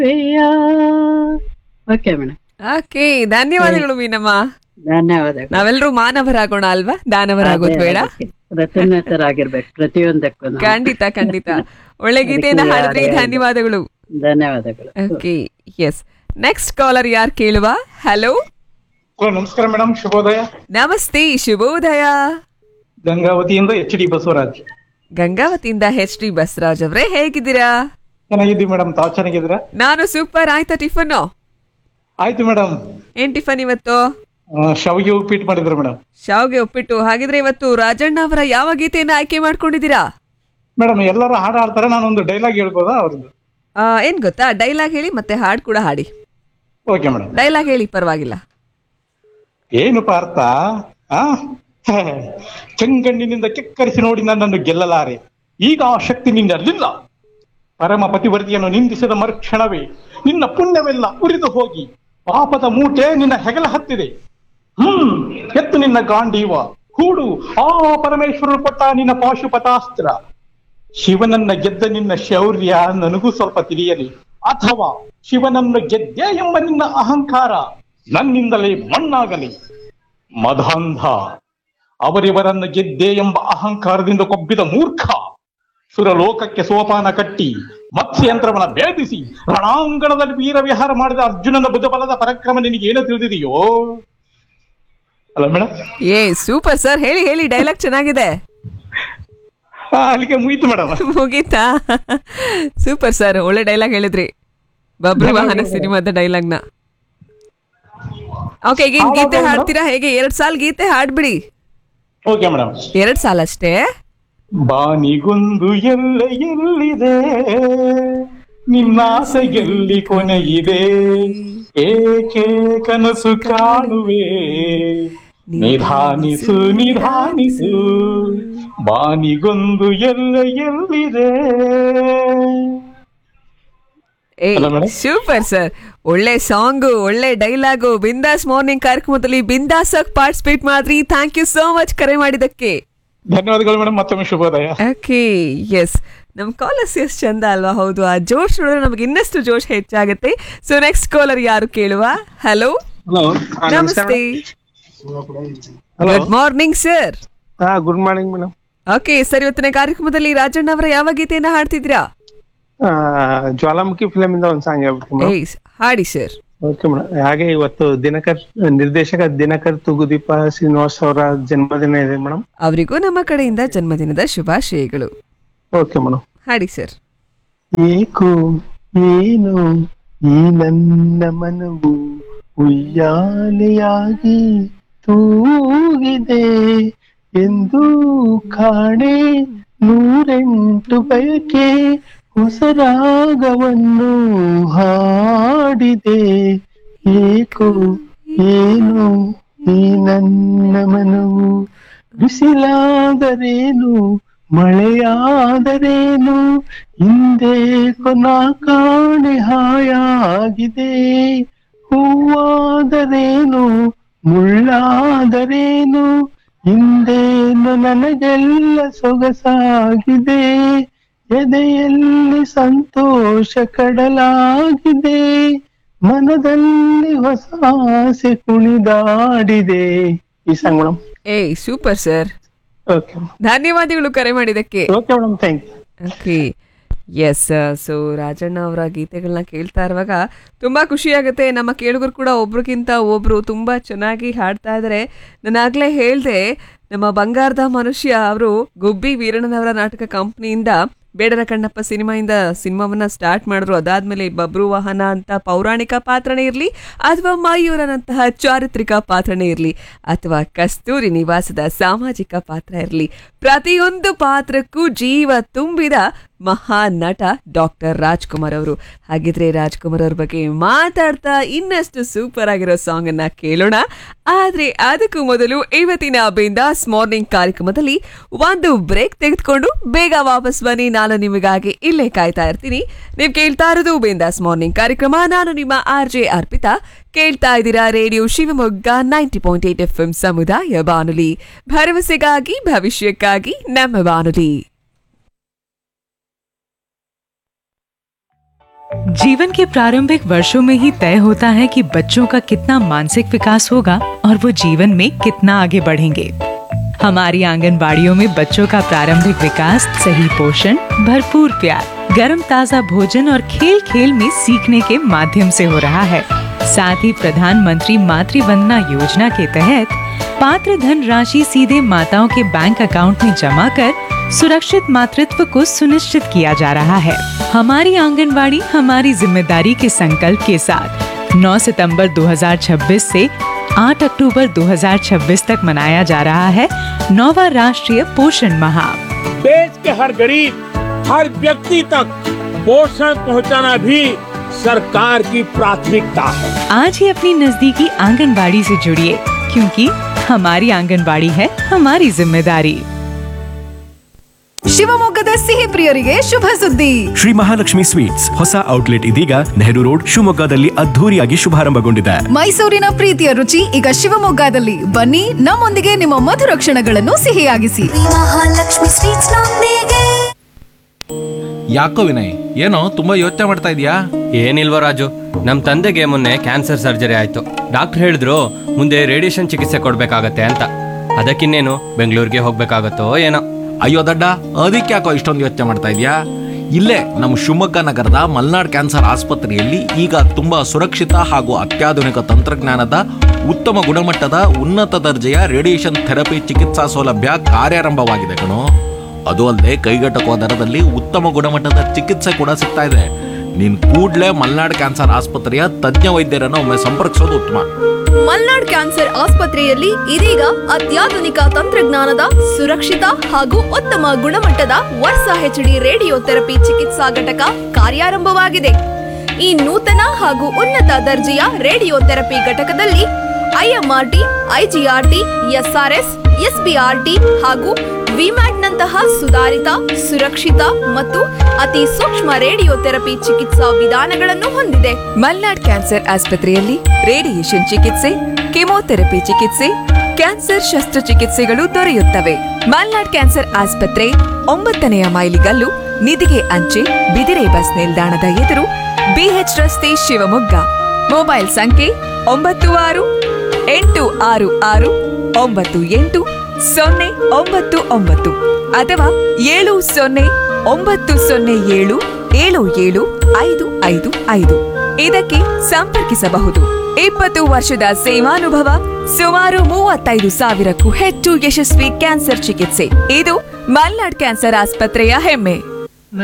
ಪ್ರಿಯ okay madam okay ಧನ್ಯವಾದಗಳು ಮೀನಮ್ಮ ಧನ್ಯವಾದಗಳು ನಾವೆಲ್ಲರೂ ಮಾನವರಾಗೋಣ ಅಲ್ವಾ ದಾನವರಾಗೋದು ಬೇಡ ರಚನೆತರಾಗಿರ್ಬೇಕು ಪ್ರತಿಯೊಂದಕ್ಕೂ ಖಂಡಿತ ಖಂಡಿತ ಒಳ್ಳೆ ಗೀತೆಯನ್ನ ಅದಕ್ಕೆ ಹಾಡಿದ್ರಿ ಯಾರೇ ಧನ್ಯವಾದಗಳು ಧನ್ಯವಾದಗಳು ಓಕೆ ಎಸ್ ನೆಕ್ಸ್ಟ್ ಕಾಲರ್ ಯಾರು ಕೇಳುವ ಹಲೋ ಹಲೋ ನಮಸ್ಕಾರ ಮೇಡಮ್ ಶುಭೋದಯ ನಮಸ್ತೆ ಶುಭೋದಯ ಗಂಗಾವತಿಯಿಂದ ಎಚ್ ಡಿ ಬಸವರಾಜ್ ಗಂಗಾವತಿಯಿಂದ ಎಚ್ ಡಿ ಬಸವರಾಜ್ ಅವರೇ ಹೇಗಿದ್ದೀರಾ ಚೆನ್ನಾಗಿದ್ದೀವಿ ಮೇಡಮ್ ತಾವು ಚೆನ್ನಾಗಿದ್ದೀರಾ ನಾನು ಸೂಪರ್ ಆಯ್ತಾ ಟಿಫನ್ ಆಯ್ತು ಮೇಡಮ್ ಏನ್ ಟಿಫನ್ ಇವತ್ತು ಶವಿಗೆ ಉಪ್ಪಿಟ್ಟು ಮಾಡಿದ್ರು ಮೇಡಮ್ ಶಾವ್ಗೆ ಉಪ್ಪಿಟ್ಟು ಹಾಗಿದ್ರೆ ಇವತ್ತು ರಾಜಣ್ಣ ಅವರ ಯಾವ ಗೀತೆಯನ್ನ ಆಯ್ಕೆ ಮಾಡ್ಕೊಂಡಿದ್ದೀರಾ ಮೇಡಮ್ ಎಲ್ಲರೂ ಹಾಡು ಹಾಡ್ತಾರೆ ನಾನೊಂದು ಡೈಲಾಗ್ ಹೇಳ್ಬೋದಾ ಅವ್ರದ್ದು ಆ, ಏನ್ ಗೊತ್ತಾ ಡೈಲಾಗ್ ಹೇಳಿ ಮತ್ತೆ ಹಾಡ್ ಕೂಡ ಹಾಡಿ ಓಕೆ ಮೇಡಮ್ ಡೈಲಾಗ್ ಹೇಳಿ ಪರವಾಗಿಲ್ಲ ಏನು ಪಾರ್ಥ ಆ ಚೆಂಗಣ್ಣಿನಿಂದ ಕೆಕ್ಕರಿಸಿ ನೋಡಿ ನನ್ನನ್ನು ಗೆಲ್ಲಲಾರೆ ಈಗ ಆ ಶಕ್ತಿ ನಿನ್ನಲ್ಲಿಲ್ಲ ಪರಮ ಪತಿವರ್ತಿಯನ್ನು ನಿಂದಿಸಿದ ಮರುಕ್ಷಣವೇ ನಿನ್ನ ಪುಣ್ಯವೆಲ್ಲ ಉರಿದು ಹೋಗಿ ಪಾಪದ ಮೂಟೆ ನಿನ್ನ ಹೆಗಲ ಹತ್ತಿದೆ ಹ್ಮ್ ಎತ್ತು ನಿನ್ನ ಗಾಂಡೀವ ಹೂಡು ಆ ಪರಮೇಶ್ವರರು ಕೊಟ್ಟ ನಿನ್ನ ಪಾಶುಪತಾಸ್ತ್ರ ಶಿವನನ್ನ ಗೆದ್ದ ನಿನ್ನ ಶೌರ್ಯ ನನಗೂ ಸ್ವಲ್ಪ ತಿಳಿಯಲಿ ಅಥವಾ ಶಿವನನ್ನು ಗೆದ್ದೆ ಎಂಬ ನಿನ್ನ ಅಹಂಕಾರ ನನ್ನಿಂದಲೇ ಮಣ್ಣಾಗಲಿ ಮದಾಂಧ ಅವರಿವರನ್ನು ಗೆದ್ದೆ ಎಂಬ ಅಹಂಕಾರದಿಂದ ಕೊಬ್ಬಿದ ಮೂರ್ಖ ಸುರಲೋಕಕ್ಕೆ ಸೋಪಾನ ಕಟ್ಟಿ ಮತ್ಸ್ಯಯಂತ್ರವನ್ನ ಭೇದಿಸಿ ರಣಾಂಗಣದಲ್ಲಿ ವೀರ ವಿಹಾರ ಮಾಡಿದ ಅರ್ಜುನನ ಬುಧಬಲದ ಪರಾಕ್ರಮ ನಿನಗೆ ಏನು ತಿಳಿದಿದೆಯೋ ಅಲ್ಲ ಮೇಡಮ್ ಏ ಸೂಪರ್ ಸರ್ ಹೇಳಿ ಹೇಳಿ ಡೈಲಾಗ್ ಚೆನ್ನಾಗಿದೆ ಅಲ್ಲಿಗೆ ಮುಗೀತು ಮೇಡಮ್ ಮುಗೀತಾ ಸೂಪರ್ ಸರ್ ಒಳ್ಳೆ ಡೈಲಾಗ್ ಹೇಳಿದ್ರಿ ಬಬ್ರು ವಾಹನ ಸಿನಿಮಾದ ಡೈಲಾಗ್ನ ಓಕೆ ಈಗ ಏನ್ ಗೀತೆ ಹಾಡ್ತೀರಾ ಹೇಗೆ ಎರಡ್ ಸಾಲ್ ಗೀತೆ ಹಾಡ್ಬಿಡಿ ಓಕೆ ಮೇಡಮ್ ಎರಡ್ ಸಾಲ್ ಅಷ್ಟೇ ಬಾನಿಗೊಂದು ಎಲ್ಲ ಎಲ್ಲಿದೆ ನಿನ್ನಾಸೆಯಲ್ಲಿ ಕೊನೆಯಿದೆ ಏಕೆ ಕನಸು ಕಾಣುವೆ ನಿಧಾನಿಸು ನಿಧಾನಿಸು ಬಾನಿಗೊಂದು ಎಲ್ಲ ಎಲ್ಲಿದೆ ಏ Hello, madam. ಸೂಪರ್ ಸರ್ ಒಳ್ಳೆ ಸಾಂಗು ಒಳ್ಳೆ ಡೈಲಾಗು ಬಿಂದಾಸ್ ಮಾರ್ನಿಂಗ್ ಕಾರ್ಯಕ್ರಮದಲ್ಲಿ ಬಿಂದಾಸ್ ಆಗಿ ಪಾರ್ಟಿಸಿಪೇಟ್ ಮಾಡ್ರಿ ಥ್ಯಾಂಕ್ ಯು ಸೋ ಮಚ್ ಕರೆ ಮಾಡಿದಕ್ಕೆ ಧನ್ಯವಾದಗಳು ಮೇಡಮ್ ಮತ್ತೊಮ್ಮೆ ಶುಭೋದಯ ಓಕೆ ಎಸ್ ನಮ್ ಕಾಲರ್ಸ್ ಎಷ್ಟು ಚಂದ ಅಲ್ವಾ ಹೌದು ಆ ಜೋಶ್ ನೋಡಿದ್ರೆ ನಮಗೆ ಇನ್ನಷ್ಟು ಜೋಶ್ ಹೆಚ್ಚಾಗುತ್ತೆ ಸೊ ನೆಕ್ಸ್ಟ್ ಕಾಲರ್ ಯಾರು ಕೇಳುವ ಹಲೋ ಹಲೋ ನಮಸ್ತೆ ಹಲೋ ಗುಡ್ ಮಾರ್ನಿಂಗ್ ಸರ್ ಹಾ good morning madam okay sir ಇವತ್ತಿನ ಕಾರ್ಯಕ್ರಮದಲ್ಲಿ ರಾಜಣ್ಣ ಅವರ ಯಾವ ಗೀತೆಯನ್ನ ಹಾಡ್ತಿದ್ರಾ ಜ್ವಾಲಾಮುಖಿ ಫಿಲಮ್ ಇಂದ ಒಂದು ಸಾಂಗ್ ಹೇಳ್ಬಿಟ್ಟು ಮೇಡಮ್ ಏಯ್ ಹಾಡಿ ಸರ್ ಓಕೆ ಮೇಡಮ್ ಹಾಗೆ ಇವತ್ತು ದಿನಕರ್ ನಿರ್ದೇಶಕ ದಿನಕರ್ ತುಗುದೀಪ ಶ್ರೀನಿವಾಸ್ ಅವರ ಜನ್ಮದಿನ ಇದೆ ಮೇಡಮ್ ಅವರಿಗೂ ನಮ್ಮ ಕಡೆಯಿಂದ ಜನ್ಮದಿನದ ಶುಭಾಶಯಗಳು ಓಕೆ ಮೇಡಮ್ ಹಾಡಿ ಸರ್ ಏಕೋ ಏನು ಈ ನನ್ನ ಮನವು ಉಯ್ಯಾಲೆಯಾಗಿ ತೂಗಿದೆ ಎಂದು ಕಾಣೆ ನೂರೆಂಟು ಬಯಕೆ ಹೊಸ ರಾಗವನ್ನು ಹಾಡಿದೆ ಏಕೋ ಏನು ಈ ನನ್ನ ಮನವು ಬಿಸಿಲಾದರೇನು ಮಳೆಯಾದರೇನು ಹಿಂದೆ ಕೊನ ಕಾಣೆ ಹಾಯಾಗಿದೆ ಹೂವಾದರೇನು ಮುಳ್ಳಾದರೇನು ಹಿಂದೇನು ನನಗೆಲ್ಲ ಸೊಗಸಾಗಿದೆ ಎದೆಯಲ್ಲಿ ಸಂತೋಷ ಕಡಲಾಗಿದೆ ಮನದಲ್ಲಿ ಹೊಸ ಆಸೆ ಕುಣಿದಾಡಿದೆ ಈ ಸಾಂಗ್ ಮೇಡಮ್ ಏಯ್ ಸೂಪರ್ ಸರ್ ಓಕೆ ಧನ್ಯವಾದಗಳು ಕರೆ ಮಾಡಿದಕ್ಕೆ okay madam thank you okay yes so Rajanna ಅವರ ಗೀತೆಗಳನ್ನ ಕೇಳ್ತಾ ಇರುವಾಗ ತುಂಬಾ ಖುಷಿ ಆಗುತ್ತೆ ನಮ್ಮ ಕೇಳುಗರು ಕೂಡ ಒಬ್ರಿಗಿಂತ ಒಬ್ರು ತುಂಬಾ ಚೆನ್ನಾಗಿ ಹಾಡ್ತಾ ಇದ್ದಾರೆ ನಾನು ಆಗ್ಲೇ ಹೇಳ್ದೆ ನಮ್ಮ ಬಂಗಾರದ ಮನುಷ್ಯ ಅವರು ಗುಬ್ಬಿ ವೀರಣ್ಣನವರ ನಾಟಕ ಕಂಪ್ನಿಯಿಂದ ಬೇಡರ ಕಣ್ಣಪ್ಪ ಸಿನಿಮಾಯಿಂದ ಸಿನಿಮಾವನ್ನ ಸ್ಟಾರ್ಟ್ ಮಾಡಿದ್ರು ಅದಾದ್ಮೇಲೆ ಬಬ್ರು ವಾಹನ ಅಂತ ಪೌರಾಣಿಕ ಪಾತ್ರನೇ ಇರಲಿ ಅಥವಾ ಮಯೂರನಂತಹ ಚಾರಿತ್ರಿಕ ಪಾತ್ರನೇ ಇರಲಿ ಅಥವಾ ಕಸ್ತೂರಿ ನಿವಾಸದ ಸಾಮಾಜಿಕ ಪಾತ್ರ ಇರಲಿ ಪ್ರತಿಯೊಂದು ಪಾತ್ರಕ್ಕೂ ಜೀವ ತುಂಬಿದ ಮಹಾನ್ ನಟ ಡಾಕ್ಟರ್ ರಾಜ್ಕುಮಾರ್ ಅವರು ಹಾಗಿದ್ರೆ ರಾಜ್ಕುಮಾರ್ ಅವ್ರ ಬಗ್ಗೆ ಮಾತಾಡ್ತಾ ಇನ್ನಷ್ಟು ಸೂಪರ್ ಆಗಿರೋ ಸಾಂಗ್ ಅನ್ನ ಕೇಳೋಣ ಆದ್ರೆ ಅದಕ್ಕೂ ಮೊದಲು ಇವತ್ತಿನ ಬಿಂದಾಸ್ ಮಾರ್ನಿಂಗ್ ಕಾರ್ಯಕ್ರಮದಲ್ಲಿ ಒಂದು ಬ್ರೇಕ್ ತೆಗೆದುಕೊಂಡು ಬೇಗ ವಾಪಸ್ ಬನ್ನಿ ನಾನು ನಿಮಗಾಗಿ ಇಲ್ಲೇ ಕಾಯ್ತಾ ಇರ್ತೀನಿ ನೀವು ಕೇಳ್ತಾ ಇರೋದು ಬಿಂದಾಸ್ ಮಾರ್ನಿಂಗ್ ಕಾರ್ಯಕ್ರಮ ನಾನು ನಿಮ್ಮ ಆರ್ ಜೆ ಅರ್ಪಿತಾ ಕೇಳ್ತಾ ಇದ್ದೀರಾ radio Shivamogga ninety point eight F M ಸಮುದಾಯ ಬಾನುಲಿ ಭರವಸೆಗಾಗಿ ಭವಿಷ್ಯಕ್ಕಾಗಿ ನಮ್ಮ ಬಾನುಲಿ जीवन के प्रारंभिक वर्षों में ही तय होता है कि बच्चों का कितना मानसिक विकास होगा और वो जीवन में कितना आगे बढ़ेंगे हमारी आंगनबाड़ियों में बच्चों का प्रारंभिक विकास सही पोषण भरपूर प्यार गर्म ताजा भोजन और खेल खेल में सीखने के माध्यम से हो रहा है साथ ही प्रधानमंत्री मातृ वंदना योजना के तहत पात्र धन राशि सीधे माताओं के बैंक अकाउंट में जमा कर सुरक्षित मातृत्व को सुनिश्चित किया जा रहा है हमारी आंगनबाड़ी हमारी जिम्मेदारी के संकल्प के साथ 9 सितंबर 2026 से 8 अक्टूबर 2026 तक मनाया जा रहा है नौवा राष्ट्रीय पोषण माह देश के हर गरीब हर व्यक्ति तक पोषण पहुंचाना भी सरकार की प्राथमिकता है आज ही अपनी नजदीकी आंगनबाड़ी से जुड़िए क्योंकि हमारी आंगनबाड़ी है हमारी जिम्मेदारी ಶಿವಮೊಗ್ಗದ ಸಿಹಿ ಪ್ರಿಯರಿಗೆ ಶುಭ ಸುದ್ದಿ ಶ್ರೀ ಮಹಾಲಕ್ಷ್ಮಿ ಸ್ವೀಟ್ಸ್ ಹೊಸ ಔಟ್ಲೆಟ್ ಇದೀಗ ನೆಹರು ರೋಡ್ ಶಿವಮೊಗ್ಗದಲ್ಲಿ ಅದ್ಧೂರಿಯಾಗಿ ಶುಭಾರಂಭಗೊಂಡಿದೆ ಮೈಸೂರಿನ ಪ್ರೀತಿಯ ರುಚಿ ಈಗ ಶಿವಮೊಗ್ಗದಲ್ಲಿ ಬನ್ನಿ ನಮ್ಮೊಂದಿಗೆ ನಿಮ್ಮ ಮಧುರ ಕ್ಷಣಗಳನ್ನು ಸಿಹಿಯಾಗಿಸಿ ಮಹಾಲಕ್ಷ್ಮಿ ಸ್ವೀಟ್ಸ್ ನೊಂದಿಗೆ ಯಾಕೋ ವಿನಯ್ ಏನೋ ತುಂಬಾ ಯೋಚನೆ ಮಾಡ್ತಾ ಇದೀಯಾ ಏನಿಲ್ವ ರಾಜು ನಮ್ಮ ತಂದೆಗೆ ಮೊನ್ನೆ ಕ್ಯಾನ್ಸರ್ ಸರ್ಜರಿ ಆಯ್ತು ಡಾಕ್ಟರ್ ಹೇಳಿದ್ರು ಮುಂದೆ ರೇಡಿಯೇಷನ್ ಚಿಕಿತ್ಸೆ ಕೊಡ್ಬೇಕಾಗತ್ತೆ ಅಂತ ಅದಕ್ಕಿನ್ನೇನು ಬೆಂಗಳೂರಿಗೆ ಹೋಗ್ಬೇಕಾಗತ್ತೋ ಏನೋ ಅಯ್ಯೋ ದಡ್ಡ ಅದಕ್ಕೆ ಯಾಕೋ ಇಷ್ಟೊಂದು ಯೋಚನೆ ಮಾಡ್ತಾ ಇದೀಯಾ ಇಲ್ಲೇ ನಮ್ಮ ಶಿವಮೊಗ್ಗ ನಗರದ ಮಲ್ನಾಡ್ ಕ್ಯಾನ್ಸರ್ ಆಸ್ಪತ್ರೆಯಲ್ಲಿ ಈಗ ತುಂಬಾ ಸುರಕ್ಷಿತ ಹಾಗೂ ಅತ್ಯಾಧುನಿಕ ತಂತ್ರಜ್ಞಾನದ ಉತ್ತಮ ಗುಣಮಟ್ಟದ ಉನ್ನತ ದರ್ಜೆಯ ರೇಡಿಯೇಷನ್ ಥೆರಪಿ ಚಿಕಿತ್ಸಾ ಸೌಲಭ್ಯ ಕಾರ್ಯಾರಂಭವಾಗಿದೆ ಕಣೋ ಅದು ಅಲ್ಲದೆ ಕೈಗೆಟಕುವ ದರದಲ್ಲಿ ಉತ್ತಮ ಗುಣಮಟ್ಟದ ಚಿಕಿತ್ಸೆ ಕೂಡ ಸಿಗ್ತಾ ಇದೆ ನೀನ್ ಕೂಡ್ಲೇ ಮಲ್ನಾಡ್ ಕ್ಯಾನ್ಸರ್ ಆಸ್ಪತ್ರೆಯ ತಜ್ಞ ವೈದ್ಯರನ್ನು ಒಮ್ಮೆ ಸಂಪರ್ಕಿಸೋದು ಉತ್ತಮ ಮಲ್ನಾಡ್ ಕ್ಯಾನ್ಸರ್ ಆಸ್ಪತ್ರೆಯಲ್ಲಿ ಇದೀಗ ಅತ್ಯಾಧುನಿಕ ತಂತ್ರಜ್ಞಾನದ ಸುರಕ್ಷಿತ ಹಾಗೂ ಉತ್ತಮ ಗುಣಮಟ್ಟದ ವರ್ಷ ಹೆಚ್ಡಿ ರೇಡಿಯೋ ಥೆರಪಿ ಚಿಕಿತ್ಸಾ ಘಟಕ ಕಾರ್ಯಾರಂಭವಾಗಿದೆ ಈ ನೂತನ ಹಾಗೂ ಉನ್ನತ ದರ್ಜೆಯ ರೇಡಿಯೋ ಥೆರಪಿ ಘಟಕದಲ್ಲಿ ಐಎಂಆರ್ಟಿ ಐಜಿಆರ್ಟಿ ಎಸ್ಆರ್ಎಸ್ ಎಸ್ಬಿಆರ್ಟಿ ಹಾಗೂ ವಿಮ್ಯಾಟ್ನಂತಹ ಸುಧಾರಿತ ಸುರಕ್ಷಿತ ಮತ್ತು ಅತಿ ಸೂಕ್ಷ್ಮ ರೇಡಿಯೋ ಥೆರಪಿ ಚಿಕಿತ್ಸಾ ವಿಧಾನಗಳನ್ನು ಹೊಂದಿದೆ ಮಲ್ನಾಡ್ ಕ್ಯಾನ್ಸರ್ ಆಸ್ಪತ್ರೆಯಲ್ಲಿ ರೇಡಿಯೇಷನ್ ಚಿಕಿತ್ಸೆ ಕೆಮೊಥೆರಪಿ ಚಿಕಿತ್ಸೆ ಕ್ಯಾನ್ಸರ್ ಶಸ್ತ್ರಚಿಕಿತ್ಸೆಗಳು ದೊರೆಯುತ್ತವೆ ಮಲ್ನಾಡ್ ಕ್ಯಾನ್ಸರ್ ಆಸ್ಪತ್ರೆ ಒಂಬತ್ತನೆಯ ಮೈಲಿಗಲ್ಲು ನಿಧಿಗೆ ಅಂಚೆ ಬಿದಿರೆ ಬಸ್ ನಿಲ್ದಾಣದ ಎದುರು ಬಿಎಚ್ ರಸ್ತೆ ಶಿವಮೊಗ್ಗ ಮೊಬೈಲ್ ಸಂಖ್ಯೆ ಒಂಬತ್ತು ಆರು ಎಂಟು ಆರು ಆರು ಒಂಬತ್ತು ಎಂಟು ಸೊನ್ನೆ ಒಂಬತ್ತು ಒಂಬತ್ತು ಅಥವಾ ಏಳು ಸೊನ್ನೆ ಒಂಬತ್ತು ಸೊನ್ನೆ ಏಳು ಏಳು ಏಳು ಐದು ಐದು ಐದು ಇದಕ್ಕೆ ಸಂಪರ್ಕಿಸಬಹುದು ಇಪ್ಪತ್ತು ವರ್ಷದ ಸೇವಾನುಭವ ಸುಮಾರು ಮೂವತ್ತೈದು ಸಾವಿರಕ್ಕೂ ಹೆಚ್ಚು ಯಶಸ್ವಿ ಕ್ಯಾನ್ಸರ್ ಚಿಕಿತ್ಸೆ ಇದು ಮಲ್ನಾಡ್ ಕ್ಯಾನ್ಸರ್ ಆಸ್ಪತ್ರೆಯ ಹೆಮ್ಮೆ